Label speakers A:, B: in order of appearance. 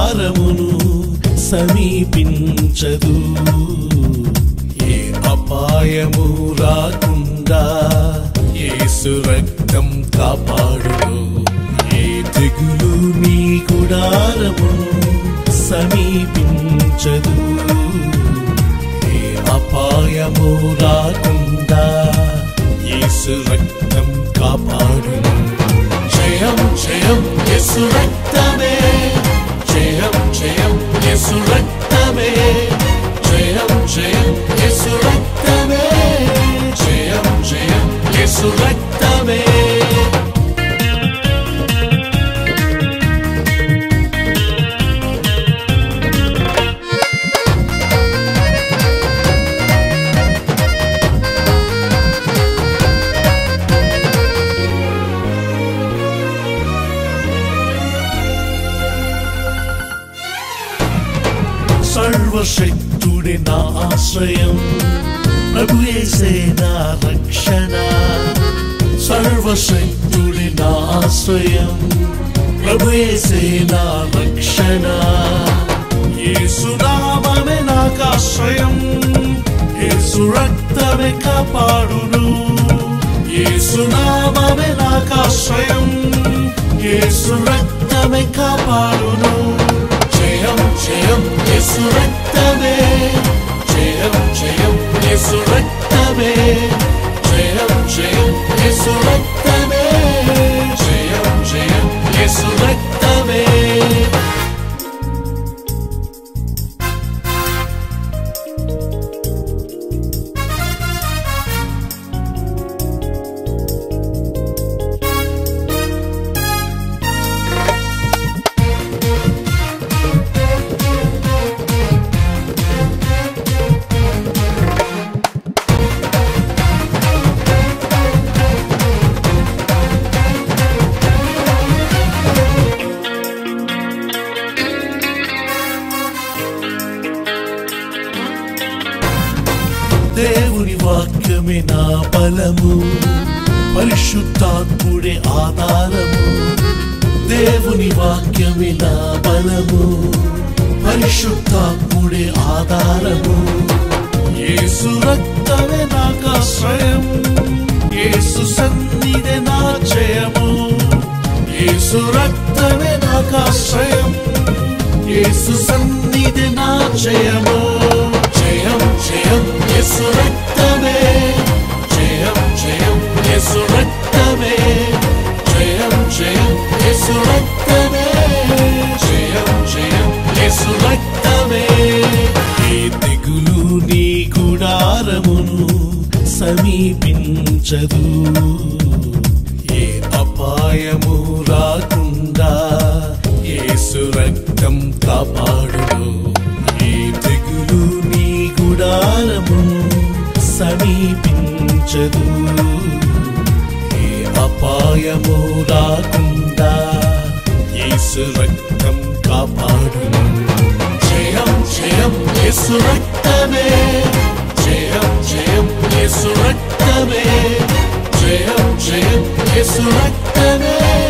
A: గుడారమును సమీపించదు ఏ అపాయము రాకుండా యేసు రక్తం కాపాడును ఏ తెగులు నీ గుడారమును సమీపించదు ఏ అపాయము రాకుండా యేసు రక్తం కాపాడును జయం జయం యేసు రక్తమే జయం జయం యేసు రక్తమే జయం జయం యేసు రక్తమే జయం జయం యేసు రక్తమే సర్వశక్తుడి నా ఆశ్రయం ప్రభుయేసే నా రక్షణ సర్వశక్తుడి నా ఆశ్రయం ప్రభుయేసే నా రక్షణ యేసునామమే నాకు ఆశ్రయం యేసు రక్తమే కాపాడును యేసునామమే నాకు ఆశ్రయం యేసు రక్తమే కాపాడును జయం జయం యేసు రక్తమే జయం జయం యేసు రక్తమే జయం జయం యేసు రక్తమే జయం జయం యేసు రక్తమే దేవుని వాక్యమే నా బలము పరిశుద్ధాత్ముడే ఆధారము దేవుని వాక్యమే నా బలము పరిశుద్ధాత్ముడే ఆధారము యేసు రక్తమే నాకు ఆశ్రయం యేసు సన్నిధి నా జయము యేసు రక్తమే నాకు ఆశ్రయం యేసు సన్నిధి నా జయము జయం జయం యేసు రక్తమే జయం జయం యేసు రక్తమే జయం జయం యేసు రక్తమే జయం జయం యేసు రక్తమే ఏ తెగులు నీ గుడారమును సమీపించదు ఏ అపాయము రాకుండా యేసు రక్తం కాపాడును ఏ తెగులు నీ గుడారమును సమీపించదు ఏ అపాయము రాకుండా యేసు రక్తం కాపాడును జయం జయం యేసు రక్తమే జయం జయం యేసు రక్తమే జయం జయం యేసు రక్తమే